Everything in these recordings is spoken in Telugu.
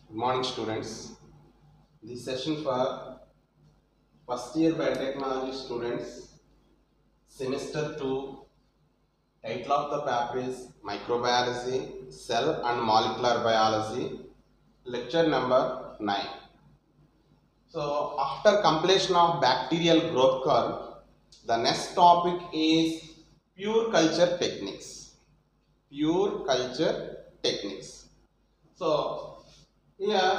Good morning, students. This session for first year biotechnology students, semester 2. Title of the paper is Microbiology, Cell and Molecular Biology, lecture number 9. So, after completion of bacterial growth curve, the next topic is pure culture techniques. Pure culture techniques. So, here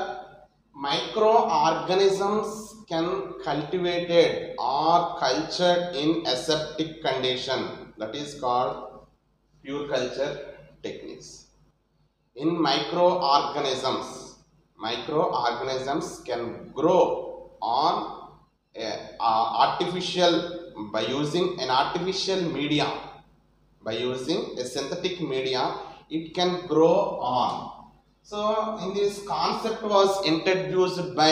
microorganisms can cultivated or cultured in aseptic condition that is called pure culture techniques. In microorganisms, microorganisms can grow on a, uh, artificial by using an artificial media by using a synthetic media it can grow on so in this concept was introduced by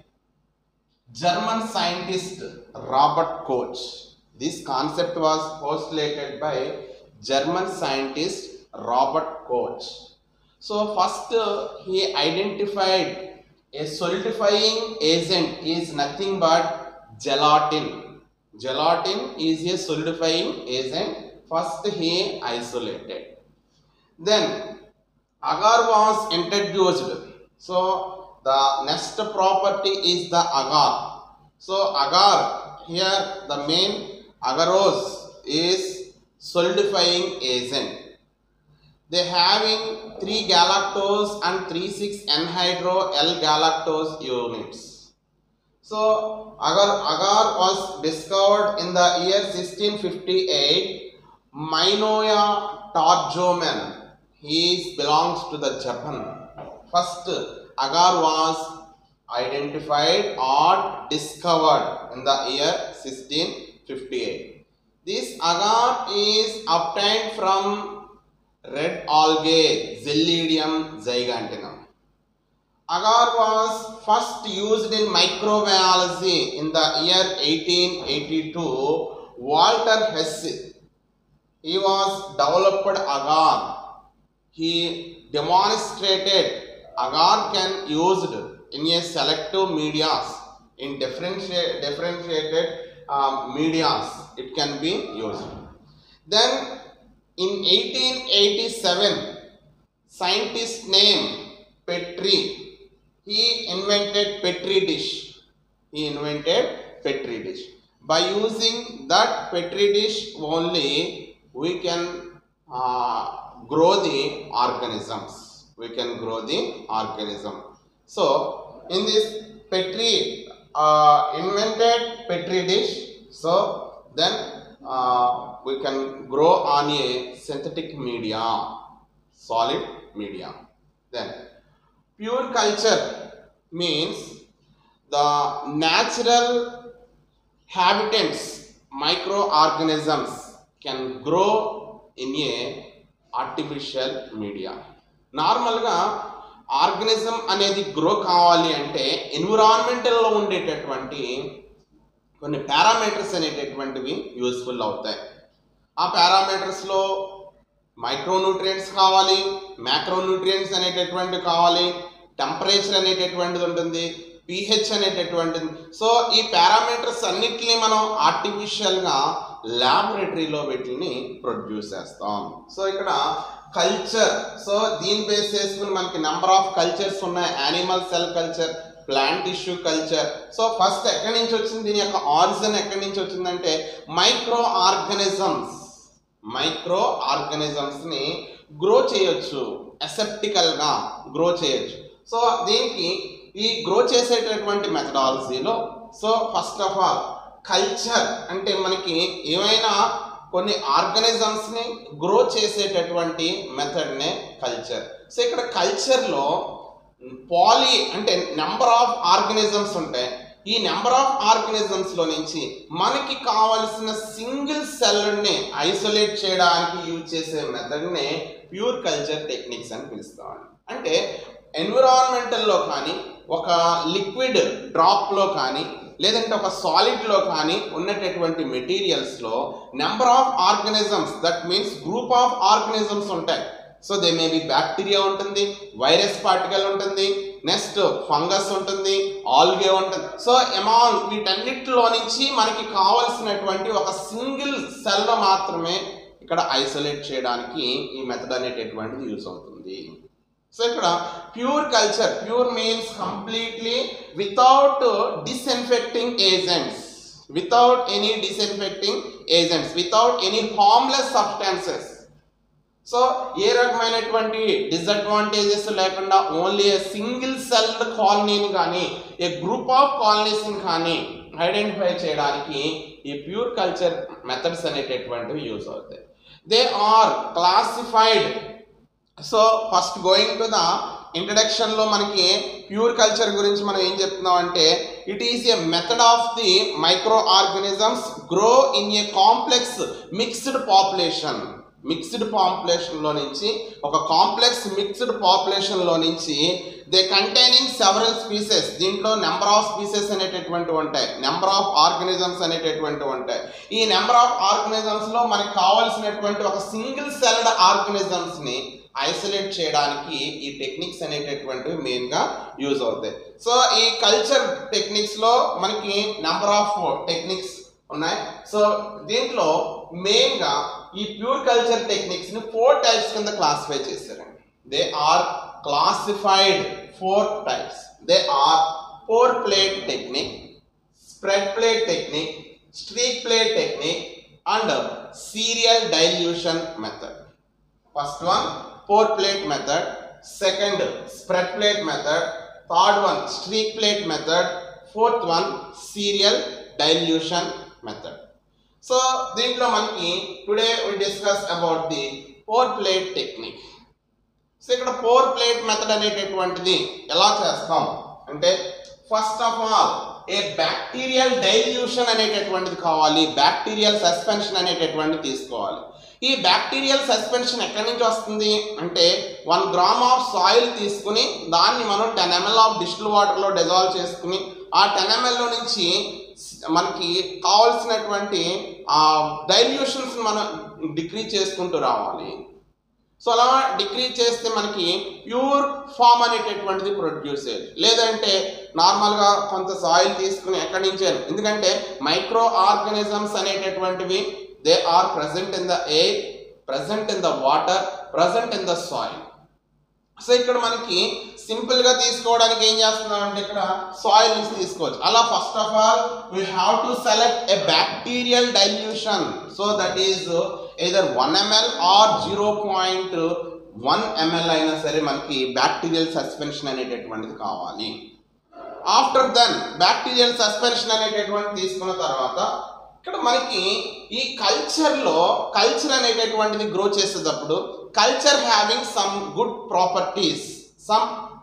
german scientist robert koch this concept was postulated by german scientist robert koch so first uh, he identified a solidifying agent is nothing but gelatin gelatin is a solidifying agent first he isolated then agar was introduced so the next property is the agar so agar here the main agarose is solidifying agent they having 3 galactose and 3 6 anhydro l galactose units so agar agar was discovered in the year 1658 Minoya Tarjoman. He is, belongs to the Japan. First, agar was identified or discovered in the year 1658. This agar is obtained from red algae Xylidium giganteum. Agar was first used in microbiology in the year 1882. Walter Hesse he was developed agar he demonstrated agar can used in a selective medias in differentiate, differentiated uh, medias it can be used then in 1887 scientist name petri he invented petri dish he invented petri dish by using that petri dish only we can uh, grow the organisms we can grow the organism so in this petri uh, invented petri dish so then uh, we can grow on a synthetic media solid media then pure culture means the natural habitants microorganisms can grow in a artificial media నార్మల్గా ఆర్గనిజం అనేది గ్రో కావాలి అంటే ఎన్విరాన్మెంటల్లో ఉండేటటువంటి కొన్ని పారామీటర్స్ అనేటటువంటివి యూస్ఫుల్ అవుతాయి ఆ పారామీటర్స్లో మైక్రోన్యూట్రియంట్స్ కావాలి మ్యాక్రోన్యూట్రియంట్స్ అనేటటువంటివి కావాలి టెంపరేచర్ అనేటటువంటిది ఉంటుంది పిహెచ్ అనేటటువంటిది సో ఈ పారామీటర్స్ అన్నిటిని మనం ఆర్టిఫిషియల్గా ల్యాబొరేటరీలో వీటిని ప్రొడ్యూస్ చేస్తాం సో ఇక్కడ కల్చర్ సో దీని బేస్ చేసుకుని మనకి నెంబర్ ఆఫ్ కల్చర్స్ ఉన్నాయి animal cell culture plant tissue culture so first ఎక్కడి నుంచి వచ్చింది దీని యొక్క ఆరిజిన్ ఎక్కడి నుంచి వచ్చిందంటే మైక్రో ఆర్గనిజమ్స్ మైక్రో ఆర్గనిజమ్స్ని గ్రో చేయొచ్చు అసెప్టికల్గా గ్రో చేయొచ్చు సో దీనికి ఈ గ్రో చేసేటటువంటి మెథడాలజీలో so first of all culture అంటే మనకి ఏమైనా కొన్ని ఆర్గనిజమ్స్ని గ్రో చేసేటటువంటి మెథడ్నే కల్చర్ సో ఇక్కడ కల్చర్లో పాలీ అంటే నెంబర్ ఆఫ్ ఆర్గనిజమ్స్ ఉంటాయి ఈ నెంబర్ ఆఫ్ ఆర్గనిజమ్స్లో నుంచి మనకి కావలసిన సింగిల్ సెల్ని ఐసోలేట్ చేయడానికి యూజ్ చేసే మెథడ్నే ప్యూర్ కల్చర్ టెక్నిక్స్ అని పిలుస్తామండి అంటే ఎన్విరాన్మెంటల్లో కానీ ఒక లిక్విడ్ డ్రాప్లో కానీ లేదంటే ఒక సాలిడ్లో కానీ ఉన్నటటువంటి మెటీరియల్స్లో number of organisms that means group of organisms ఉంటాయి so they may be bacteria ఉంటుంది వైరస్ పార్టికల్ ఉంటుంది నెక్స్ట్ ఫంగస్ ఉంటుంది ఆల్గే ఉంటుంది సో ఎమాంగ్ వీటన్నిటిలో నుంచి మనకి కావలసినటువంటి ఒక సింగిల్ సెల్ మాత్రమే ఇక్కడ ఐసోలేట్ చేయడానికి ఈ మెథడ్ అనేటటువంటిది యూస్ అవుతుంది సో ఇక్కడ pure culture pure means completely without disinfecting agents without any disinfecting agents without any harmless substances so ఏ రకమైనటువంటి డిసడ్వాంటేజెస్ లేకుండా ఓన్లీ ఏ సింగిల్ సెల్డ్ కాలనీని కానీ ఏ గ్రూప్ ఆఫ్ కాలనీస్ని కానీ ఐడెంటిఫై చేయడానికి ఈ ప్యూర్ కల్చర్ మెథడ్స్ అనేటటువంటివి యూస్ అవుతాయి they are classified so first going to the introduction లో మనకి ప్యూర్ కల్చర్ గురించి మనం ఏం చెప్తున్నాం అంటే it is a method of the micro organisms grow in a complex mixed population mixed population లో నుంచి ఒక కాంప్లెక్స్ మిక్స్డ్ పాపులేషన్ లో నుంచి దే కంటైనింగ్ సెవరల్ స్పీసెస్ దీంట్లో నెంబర్ ఆఫ్ స్పీసెస్ అనేటటువంటి ఉంటాయి నెంబర్ ఆఫ్ ఆర్గనిజమ్స్ అనేటటువంటి ఉంటాయి ఈ నెంబర్ ఆఫ్ ఆర్గనిజమ్స్ లో మనకి కావాల్సినటువంటి ఒక సింగిల్ సెల్డ్ ఆర్గనిజమ్స్ ని ఐసోలేట్ చేయడానికి ఈ టెక్నిక్స్ అనేటటువంటివి మెయిన్ గా యూజ్ అవుతాయి సో ఈ కల్చర్ టెక్నిక్స్ లో మనకి నెంబర్ ఆఫ్ టెక్నిక్స్ ఉన్నాయి సో దీంట్లో మెయిన్ గా ఈ ప్యూర్ కల్చర్ టెక్నిక్స్ ని ఫోర్ టైప్స్ కింద క్లాసిఫై చేశారండి they are classified four types they are pour plate technique spread plate technique streak plate technique and serial dilution method first one pour plate method second spread plate method third one streak plate method fourth one serial dilution method so దీంట్లో మనకి today we discuss about the four plate technique so ఇక్కడ ఫోర్ ప్లేట్ మెథడ్ అనేటటువంటిది ఎలా చేస్తాం అంటే first of all a bacterial dilution అనేటటువంటిది కావాలి బ్యాక్టీరియల్ సస్పెన్షన్ అనేటటువంటిది తీసుకోవాలి ఈ బ్యాక్టీరియల్ సస్పెన్షన్ ఎక్కడి నుంచి వస్తుంది అంటే వన్ గ్రామ్ ఆఫ్ సాయిల్ తీసుకుని దాన్ని మనం టెన్ ఎంఎల్ ఆఫ్ డిస్టిల్ వాటర్లో డిజాల్వ్ చేసుకుని ఆ టెన్ ఎంఎల్లో నుంచి మనకి కావాల్సినటువంటి ఆ డైల్యూషన్స్ మనం డిక్రీజ్ చేసుకుంటూ రావాలి సో అలా డిక్రీజ్ చేస్తే మనకి ప్యూర్ ఫామ్ అనేటటువంటిది ప్రొడ్యూస్ అయ్యేది లేదంటే నార్మల్గా కొంత సాయిల్ తీసుకుని ఎక్కడి నుంచి ఎందుకంటే మైక్రో ఆర్గనిజమ్స్ అనేటటువంటివి they are present in the air present in the water present in the soil so ఇక్కడ మనకి సింపుల్ గా తీసుకోవడానికి ఏం చేస్తున్నాం అంటే ఇక్కడ సాయిల్ నుంచి తీసుకోవచ్చు అలా first of all we have to select a bacterial dilution so that is either one ml or zero point one ml అయినా సరే మనకి బ్యాక్టీరియల్ సస్పెన్షన్ అనేటటువంటిది కావాలి ఆఫ్టర్ దెన్ బ్యాక్టీరియల్ సస్పెన్షన్ అనేటటువంటి తీసుకున్న తర్వాత ఇక్కడ మనకి ఈ కల్చర్లో కల్చర్ అనేటటువంటిది గ్రో చేసేటప్పుడు culture having some good properties some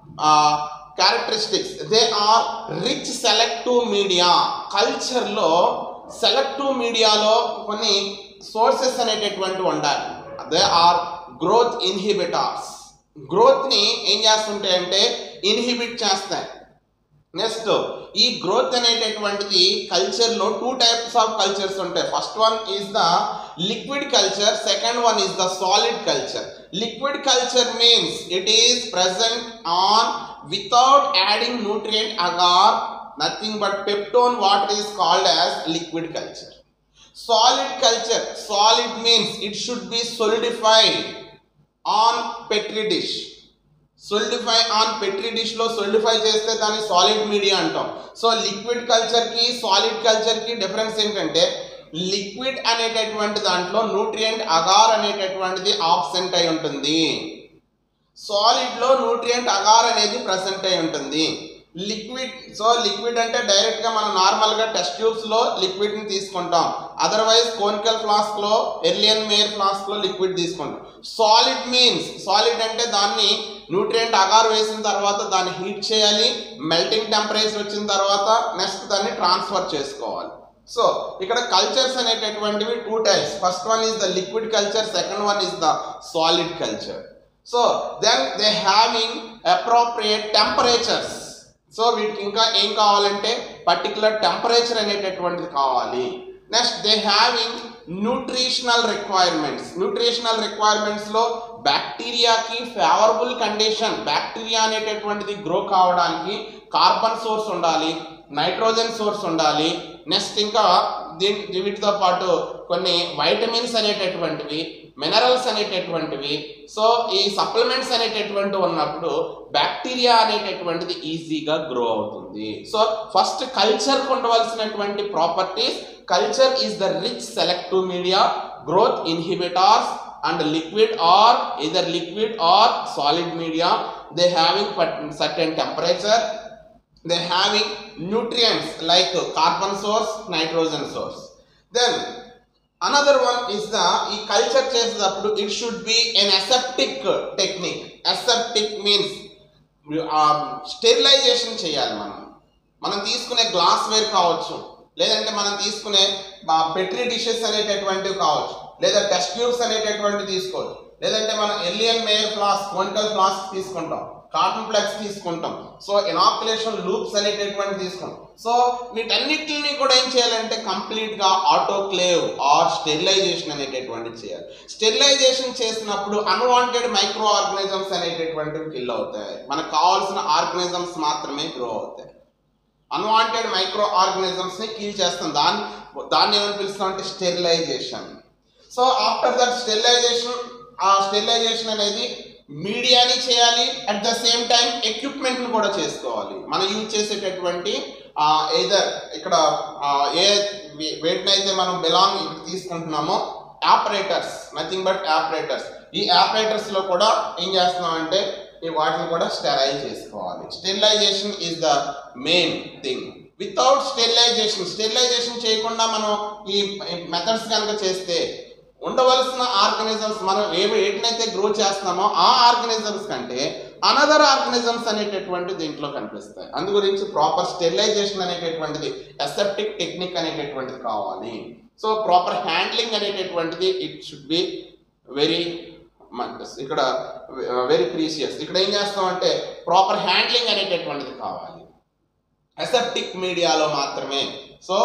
characteristics they are rich selective media కల్చర్లో సెలెక్టివ్ మీడియాలో కొన్ని సోర్సెస్ అనేటటువంటి ఉండాలి దే ఆర్ గ్రోత్ ఇన్హిబిటార్స్ గ్రోత్ని ఏం చేస్తుంటాయంటే ఇన్హిబిట్ చేస్తాయి నెక్స్ట్ ఈ గ్రోత్ అనేటటువంటిది కల్చర్లో టూ టైప్స్ ఆఫ్ కల్చర్స్ ఉంటాయి first one is the liquid culture second one is the solid culture liquid culture means it is present on without adding nutrient agar nothing but peptone water is called as liquid culture solid culture solid means it should be solidified on petri dish solidify on petri dish లో సొలిడిఫై చేస్తే దాన్ని సాలిడ్ మీడియా అంటాం సో లిక్విడ్ కల్చర్ కి సాలిడ్ కల్చర్ కి డిఫరెన్స్ ఏంటంటే లిక్విడ్ అనేటటువంటి దాంట్లో న్యూట్రియంట్ అగార్ అనేటటువంటిది ఆబ్సెంట్ అయి ఉంటుంది సాలిడ్ లో న్యూట్రియంట్ అగార్ అనేది ప్రజెంట్ అయి ఉంటుంది లిక్విడ్ సో లిక్విడ్ అంటే డైరెక్ట్ గా మనం నార్మల్ గా టెస్ట్ ట్యూబ్స్ లో లిక్విడ్ ని తీసుకుంటాం అదర్వైజ్ కోనికల్ ఫ్లాస్క్ లో ఎర్లియన్ మేర్ ఫ్లాస్క్ లో లిక్విడ్ తీసుకుంటాం సాలిడ్ మీన్స్ సాలిడ్ అంటే దాన్ని న్యూట్రియంట్ అగార్ వేసిన తర్వాత దాన్ని హీట్ చేయాలి మెల్టింగ్ టెంపరేచర్ వచ్చిన తర్వాత నెక్స్ట్ దాన్ని ట్రాన్స్ఫర్ చేసుకోవాలి సో ఇక్కడ కల్చర్స్ అనేటటువంటివి two types first one is the liquid culture second one is the solid culture so then they having appropriate temperatures so వీటికి ఇంకా ఏం కావాలంటే పర్టికులర్ టెంపరేచర్ అనేటటువంటిది కావాలి next they having nutritional requirements nutritional requirements లో బ్యాక్టీరియాకి ఫేవరబుల్ కండిషన్ బ్యాక్టీరియా అనేటటువంటిది గ్రో కావడానికి కార్బన్ సోర్స్ ఉండాలి నైట్రోజన్ సోర్స్ ఉండాలి నెక్స్ట్ ఇంకా దీని వీటితో పాటు కొన్ని వైటమిన్స్ అనేటటువంటివి మినరల్స్ అనేటటువంటివి సో ఈ సప్లిమెంట్స్ అనేటటువంటి ఉన్నప్పుడు బ్యాక్టీరియా అనేటటువంటిది ఈజీగా గ్రో అవుతుంది సో ఫస్ట్ కల్చర్ ఉండవలసినటువంటి properties culture is the rich selective media growth inhibitors and liquid or either liquid or solid media they having certain temperature they having nutrients like carbon source nitrogen source then another one is the ఈ కల్చర్ చేసేటప్పుడు it should be an aseptic technique aseptic means sterilization చేయాలి మనం మనం తీసుకునే గ్లాస్ వేర్ కావచ్చు లేదంటే మనం తీసుకునే పెట్రీ డిషెస్ అనేటటువంటివి కావచ్చు లేదా టెస్ట్ ట్యూబ్స్ అనేటటువంటివి తీసుకోవచ్చు లేదంటే మనం Erlenmeyer flask conical flask తీసుకుంటాం కాటన్ ఫ్లెక్స్ తీసుకుంటాం సో ఇనాక్యులేషన్ లూప్స్ అనేటటువంటి తీసుకుంటాం సో వీటన్నిటిని కూడా ఏం చేయాలంటే కంప్లీట్ గా ఆటోక్లేవ్ ఆర్ స్టెరిలైజేషన్ అనేటటువంటిది చేయాలి స్టెరిలైజేషన్ చేసినప్పుడు అన్వాంటెడ్ మైక్రో ఆర్గనిజమ్స్ అనేటటువంటివి కిల్ అవుతాయి మనకు కావాల్సిన ఆర్గనిజమ్స్ మాత్రమే గ్రో అవుతాయి అన్వాంటెడ్ మైక్రో ఆర్గనిజమ్స్ ని కిల్ చేస్తాం దాన్ని దాన్ని ఏమని పిలుస్తాం అంటే sterilization so after that sterilization ఆ స్టెరిలైజేషన్ అనేది మీడియాని చేయాలి at the same time equipment ని కూడా చేసుకోవాలి మనం యూజ్ చేసేటటువంటి ఏదర్ ఇక్కడ ఆ, ఏ వేటినైతే మనం బిలాంగ్ తీసుకుంటున్నామో ఆపరేటర్స్ నథింగ్ బట్ ఆపరేటర్స్ ఈ ఆపరేటర్స్ లో కూడా ఏం చేస్తున్నాం అంటే ఈ వాటిని కూడా స్టెరైల్ చేసుకోవాలి sterilization is the main thing without sterilization sterilization చేయకుండా మనం ఈ మెథడ్స్ కనుక చేస్తే ఉండవలసిన ఆర్గనిజమ్స్ మనం ఏ వేటినైతే గ్రో చేస్తున్నామో ఆ ఆర్గనిజమ్స్ కంటే అనదర్ ఆర్గనిజమ్స్ అనేటటువంటి దీంట్లో కనిపిస్తాయి అందు గురించి ప్రాపర్ స్టెరిలైజేషన్ అనేటటువంటిది అసెప్టిక్ టెక్నిక్ అనేటటువంటిది కావాలి సో ప్రాపర్ హ్యాండ్లింగ్ అనేటటువంటిది ఇట్ షుడ్ బి వెరీ ఇక్కడ వెరీ ప్రీసియస్ ఇక్కడ ఏం చేస్తామంటే ప్రాపర్ హ్యాండ్లింగ్ అనేటటువంటిది కావాలి అసెప్టిక్ మీడియాలో మాత్రమే సో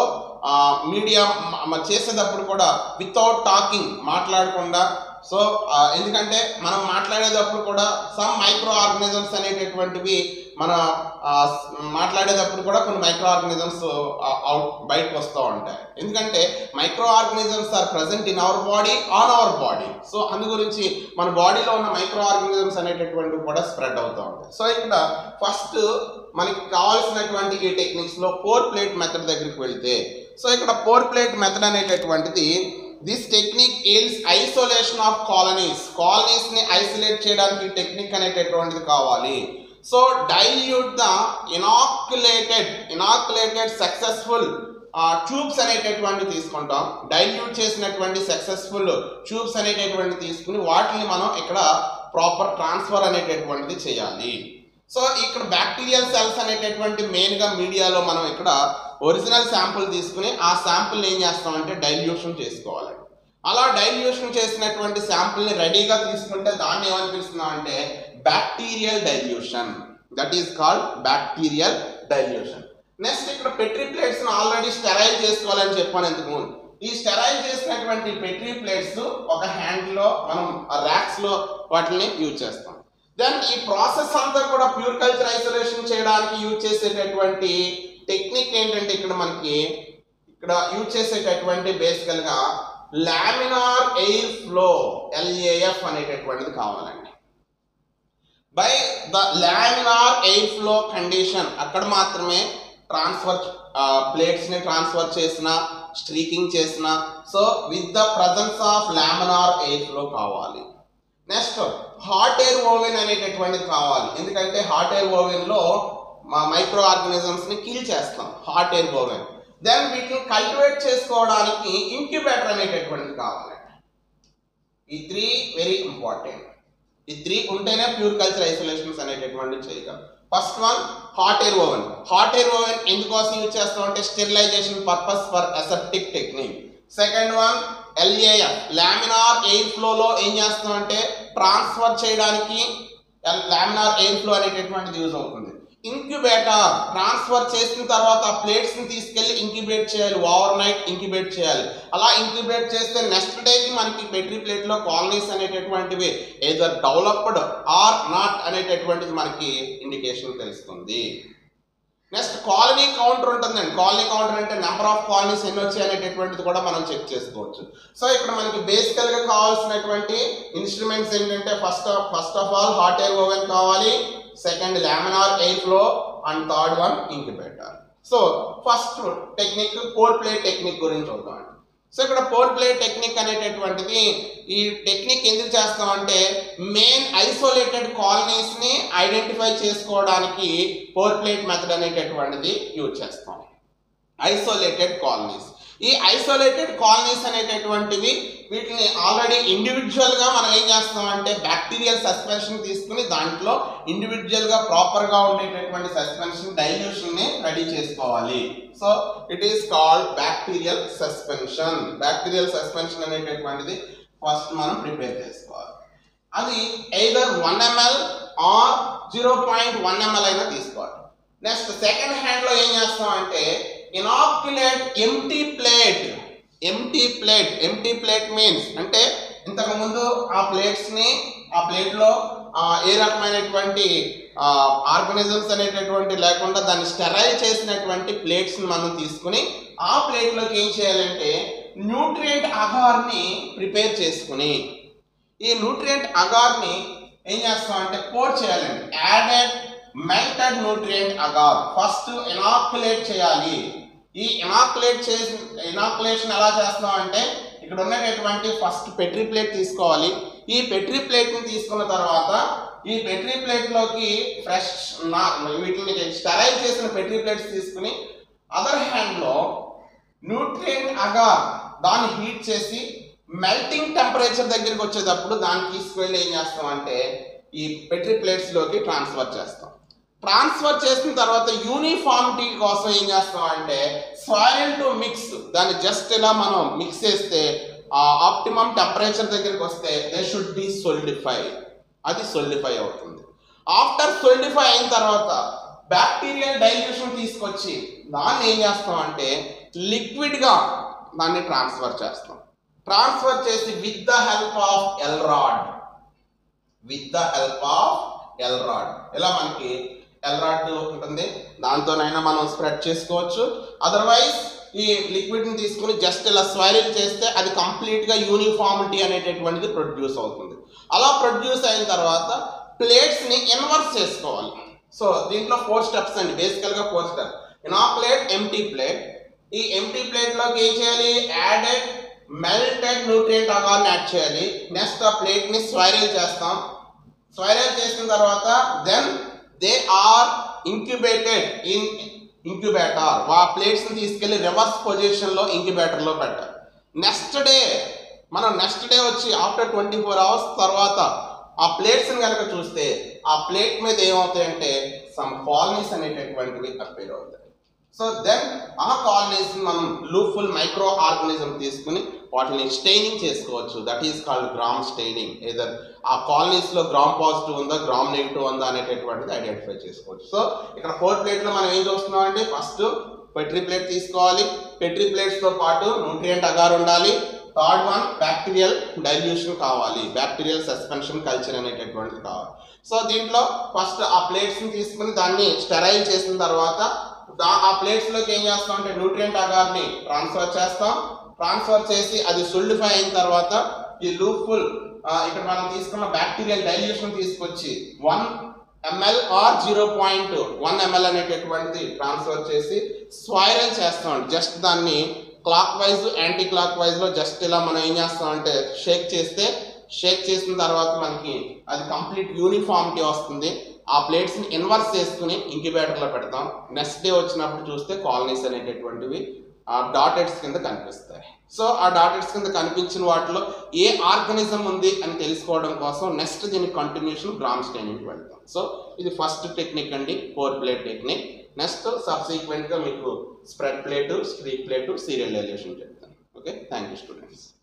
మీడియా చేసేటప్పుడు కూడా వితౌట్ టాకింగ్ మాట్లాడకుండా సో ఎందుకంటే మనం మాట్లాడేటప్పుడు కూడా సమ్ మైక్రో ఆర్గనిజమ్స్ అనేటటువంటివి మన ఆ, మాట్లాడేటప్పుడు కూడా కొన్ని మైక్రో ఆర్గనిజమ్స్ అవుట్ బయటకు వస్తూ ఉంటాయి ఎందుకంటే micro organisms are present in our body on our body so అందు గురించి మన బాడీలో ఉన్న మైక్రో ఆర్గనిజమ్స్ అనేటటువంటివి కూడా స్ప్రెడ్ అవుతూ ఉంటాయి సో ఇక్కడ ఫస్ట్ మనకి కావాల్సినటువంటి ఈ టెక్నిక్స్ లో పోర్ ప్లేట్ మెథడ్ దగ్గరికి వెళ్తే సో ఇక్కడ పోర్ ప్లేట్ మెథడ్ అనేటటువంటిది this technique is isolation of colonies colonies ని ఐసోలేట్ చేయడానికి టెక్నిక్ అనేటటువంటిది కావాలి so dilute the inoculated inoculated successful tubes అనేటటువంటి తీసుకుంటాం డైల్యూట్ చేసినటువంటి సక్సెస్ఫుల్ ట్యూబ్స్ అనేటటువంటి తీసుకుని వాటిని మనం ఇక్కడ ప్రాపర్ ట్రాన్స్ఫర్ అనేటటువంటిది చేయాలి సో ఇక్కడ బ్యాక్టీరియల్ సెల్స్ అనేటటువంటి మెయిన్ గా మీడియాలో మనం ఇక్కడ ఒరిజినల్ శాంపుల్ తీసుకుని ఆ శాంపుల్ ఏం చేస్తామంటే డైల్యూషన్ చేసుకోవాలి అలా డైల్యూషన్ చేసినటువంటి శాంపుల్ ని రెడీగా తీసుకుంటే దాన్ని ఏమని పిలుస్తున్నాం అంటే bacterial dilution that is called bacterial dilution next ఇక్కడ పెట్రీ ప్లేట్స్ ఆల్రెడీ స్టెరైల్ చేసుకోవాలని చెప్పాను ఇంతకు ముందు ఈ స్టెరైల్ చేసినటువంటి పెట్రీ ప్లేట్స్ ఒక హ్యాండ్ లో మనం ర్యాక్స్ లో వాటిని యూజ్ చేస్తాం దెన్ ఈ ప్రాసెస్ అంతా కూడా ప్యూర్ కల్చర్ ఐసోలేషన్ చేయడానికి యూజ్ చేసేటటువంటి టెక్నిక్ ఏంటంటే ఇక్కడ మనకి ఇక్కడ యూజ్ చేసేటటువంటి బేసికల్ గా లామినార్ ఎయిర్ ఫ్లో ఎల్ఏఎఫ్ అనేటటువంటిది కావాలండి by the laminar air flow condition అక్కడ మాత్రమే ట్రాన్స్ఫర్ ప్లేట్స్ ని ట్రాన్స్ఫర్ చేసిన స్ట్రీకింగ్ చేసిన so with the presence of laminar air flow కావాలి నెక్స్ట్ హాట్ ఎయిర్ ఓవెన్ అనేటటువంటిది కావాలి ఎందుకంటే హాట్ ఎయిర్ ఓవెన్ లో మా మైక్రో ఆర్గనిజమ్స్ ని కిల్ చేస్తాం హాట్ ఎయిర్ ఓవెన్ దెన్ వీటిని కల్టివేట్ చేసుకోవడానికి ఇంక్యుబేటర్ అనేటటువంటిది కావాలి ఈ త్రీ వెరీ ఇంపార్టెంట్ ఈ త్రీ ఉంటేనే ప్యూర్ కల్చర్ ఐసోలేషన్స్ అనేటటువంటివి చేయగలం first one hot air oven hot air oven ఎందుకోసం యూజ్ చేస్తాం అంటే sterilization purpose for aseptic technique second one LAF laminar air ఫ్లోలో ఏం చేస్తాం అంటే ట్రాన్స్ఫర్ చేయడానికి లామినార్ ఎయిర్ ఫ్లో అనేటటువంటిది యూజ్ అవుతుంది ఇంక్యుబేటర్ ట్రాన్స్ఫర్ చేసిన తర్వాత ప్లేట్స్ ని తీసుకెళ్లి ఇంక్యుబేట్ చేయాలి ఓవర్ నైట్ ఇంక్యుబేట్ చేయాలి అలా ఇంక్యుబేట్ చేస్తే నెక్స్ట్ డేకి మనకి పెట్రీ ప్లేట్ లో కాలనీస్ అనేటటువంటివి ఏదర్ డెవలప్డ్ ఆర్ నాట్ అనేటటువంటిది మనకి ఇండికేషన్ తెలుస్తుంది నెక్స్ట్ కాలనీ కౌంటర్ ఉంటుందండి కాలనీ కౌంటర్ అంటే నెంబర్ ఆఫ్ కాలనీస్ ఎన్ని వచ్చాయి అనేటటువంటిది కూడా మనం చెక్ చేసుకోవచ్చు సో ఇక్కడ మనకి బేసికల్ గా కావాల్సినటువంటి ఇన్స్ట్రుమెంట్స్ ఏంటంటే first first of all hot air oven కావాలి second laminar air flow and third one incubator so first technique pour plate technique గురించి చూద్దాం సో ఇక్కడ పోర్ ప్లే టెక్నిక్ అనేటటువంటిది ఈ టెక్నిక్ ఎందుకు చేస్తామంటే మెయిన్ ఐసోలేటెడ్ కాలనీస్ ని ఐడెంటిఫై చేసుకోవడానికి పోర్ ప్లేట్ మెథడ్ అనేటటువంటిది యూజ్ చేస్తాం ఐసోలేటెడ్ కాలనీస్ ఈ ఐసోలేటెడ్ కాలనీస్ అనేటటువంటివి వీటిని ఆల్రెడీ ఇండివిజువల్ గా మనం ఏం చేస్తామంటే బ్యాక్టీరియల్ సస్పెన్షన్ తీసుకుని దాంట్లో ఇండివిజువల్ గా ప్రాపర్ గా ఉండేటటువంటి సస్పెన్షన్ డైల్యూషన్ ని రెడీ చేసుకోవాలి so it is called bacterial suspension bacterial suspension అనేటటువంటిది ఫస్ట్ మనం ప్రిపేర్ చేసుకోవాలి అది either one ml or zero point one ml అయినా తీసుకోవాలి నెక్స్ట్ సెకండ్ హ్యాండ్ లో ఏం చేస్తామంటే inoculate empty plate empty plate empty plate means అంటే ఇంతకు ముందు ఆ ప్లేట్స్ ని ఆ ప్లేట్ లో ఆ, ఏ రకమైనటువంటి ఆర్గనిజమ్స్ అనేటటువంటి లేకుండా దాన్ని స్టెరైల్ చేసినటువంటి ప్లేట్స్ ని మనం తీసుకుని ఆ ప్లేట్ లోకి ఏం చేయాలంటే న్యూట్రియంట్ అగార్ని ప్రిపేర్ చేసుకుని ఈ న్యూట్రియంట్ అగార్ని ఏం చేస్తామంటే పోర్ చేయాలండి added melted nutrient agar first inoculate చేయాలి ఈ ఇనాక్యులేట్ చేసి ఇనాక్యులేషన్ ఎలా చేస్తున్నాం అంటే ఇక్కడ ఉన్నటువంటి ఫస్ట్ పెట్రీ ప్లేట్ తీసుకోవాలి ఈ పెట్రీ ప్లేట్ ని తీసుకున్న తర్వాత ఈ పెట్రీ ప్లేట్ లోకి ఫ్రెష్ వీటిని స్టెరైల్ చేసిన పెట్రీ ప్లేట్స్ తీసుకుని అదర్ హ్యాండ్ లో న్యూట్రియంట్ అగార్ దాన్ని హీట్ చేసి మెల్టింగ్ టెంపరేచర్ దగ్గరికి వచ్చేటప్పుడు దాన్ని తీసుకువెళ్ళి ఏం చేస్తాం అంటే ఈ పెట్రీ ప్లేట్స్ లోకి ట్రాన్స్ఫర్ చేస్తాం ట్రాన్స్ఫర్ చేసిన తర్వాత యూనిఫార్మిటీ కోసం ఏం చేస్తాం అంటే సాయిల్ టు మిక్స్ దాన్ని జస్ట్ ఇలా మనం మిక్స్ చేస్తే ఆ ఆప్టిమం టెంపరేచర్ దగ్గరికి వస్తే దే షుడ్ బి సొలిడిఫై అది సొలిడిఫై అవుతుంది ఆఫ్టర్ సొలిడిఫై అయిన తర్వాత బ్యాక్టీరియల్ డైల్యూషన్ తీసుకొచ్చి దాన్ని ఏం చేస్తాం అంటే లిక్విడ్ గా దాన్ని ట్రాన్స్ఫర్ చేస్తాం ట్రాన్స్ఫర్ చేసి with the help of L rod with the help of L rod ఇలా మనకి ఎల్రాడ్ ఉంటుంది దాంతోనైనా మనం స్ప్రెడ్ చేసుకోవచ్చు అదర్వైజ్ ఈ లిక్విడ్ ని తీసుకుని జస్ట్ ఇలా స్వైరల్ చేస్తే అది కంప్లీట్ గా యూనిఫార్మిటీ అనేటటువంటిది ప్రొడ్యూస్ అవుతుంది అలా ప్రొడ్యూస్ అయిన తర్వాత ప్లేట్స్ ని ఇన్వర్స్ చేసుకోవాలి సో దీంట్లో ఫోర్ స్టెప్స్ అండి బేసికల్ గా four step inoculate empty plate ఈ ఎంటీ ప్లేట్ లోకి ఏం చేయాలి యాడెడ్ మెల్టెడ్ న్యూట్రియంట్ అగార్ని యాడ్ చేయాలి నెక్స్ట్ ఆ ప్లేట్ ని స్వైరల్ చేస్తాం స్వైరల్ చేసిన తర్వాత then they are incubated in incubator ఆ ప్లేట్స్ ని తీసుకెళ్లి రివర్స్ పొజిషన్ లో ఇంక్యుబేటర్ లో పెట్టాలి నెక్స్ట్ డే మనం నెక్స్ట్ డే వచ్చి ఆఫ్టర్ ట్వంటీ ఫోర్ అవర్స్ తర్వాత ఆ ప్లేట్స్ ని కనుక చూస్తే ఆ ప్లేట్ మీద ఏమవుతాయంటే సమ్ కాలనీస్ అనేటటువంటివి అపేర్ అవుతాయి సో దెన్ ఆ కాలనీస్ మనం లూఫుల్ మైక్రో ఆర్గనిజం తీసుకుని వాటిని స్టెయినింగ్ చేసుకోవచ్చు that is called Gram staining either ఆ కాలనీస్ లో గ్రామ్ పాజిటివ్ ఉందా గ్రామ్ నెగిటివ్ ఉందా అనేటటువంటిది ఐడెంటిఫై చేసుకోవచ్చు సో ఇక్కడ ఫోర్ ప్లేట్ లో మనం ఏం చూస్తున్నాం అంటే ఫస్ట్ పెట్రీ ప్లేట్ తీసుకోవాలి పెట్రీ ప్లేట్స్ తో పాటు న్యూట్రియంట్ అగార్ ఉండాలి థర్డ్ వన్ బ్యాక్టీరియల్ డైల్యూషన్ కావాలి బ్యాక్టీరియల్ సస్పెన్షన్ కల్చర్ అనేటటువంటిది కావాలి సో దీంట్లో ఫస్ట్ ఆ ప్లేట్స్ ని తీసుకుని దాన్ని స్టెరైల్ చేసిన తర్వాత దా- ఆ ప్లేట్స్ లోకి ఏం చేస్తాం అంటే న్యూట్రియంట్ అగార్ని ట్రాన్స్ఫర్ చేస్తాం ట్రాన్స్ఫర్ చేసి అది సొల్డిఫై అయిన తర్వాత ఈ లూప్ఫుల్ ఇక్కడ మనం తీసుకున్న బ్యాక్టీరియల్ డైల్యూషన్ తీసుకొచ్చి one ml or zero point one ml అనేటటువంటిది ట్రాన్స్ఫర్ చేసి స్వైరల్ చేస్తాం జస్ట్ దాన్ని clockwise anticlockwise లో జస్ట్ ఇలా మనం ఏం చేస్తాం అంటే షేక్ చేస్తే షేక్ చేసిన తర్వాత మనకి అది కంప్లీట్ యూనిఫార్మిటీ వస్తుంది ఆ ప్లేట్స్ ని ఇన్వర్స్ చేసుకుని ఇంక్యుబేటర్ లో పెడతాం నెక్స్ట్ డే వచ్చినప్పుడు చూస్తే కాలనీస్ అనేటటువంటివి ఆ డాటెడ్స్ కింద కనిపిస్తాయి సో ఆ డాటెడ్స్ కింద కనిపించిన వాటిలో ఏ ఆర్గనిజం ఉంది అని తెలుసుకోవడం కోసం నెక్స్ట్ దీని కంటిన్యూషన్ గ్రామ్ స్టైనింగ్ వెళ్తాం సో ఇది ఫస్ట్ టెక్నిక్ అండి pour plate technique next subsequent గా మీకు spread plate streak plate serial dilution చెప్తాను ఓకే థ్యాంక్ యూ స్టూడెంట్స్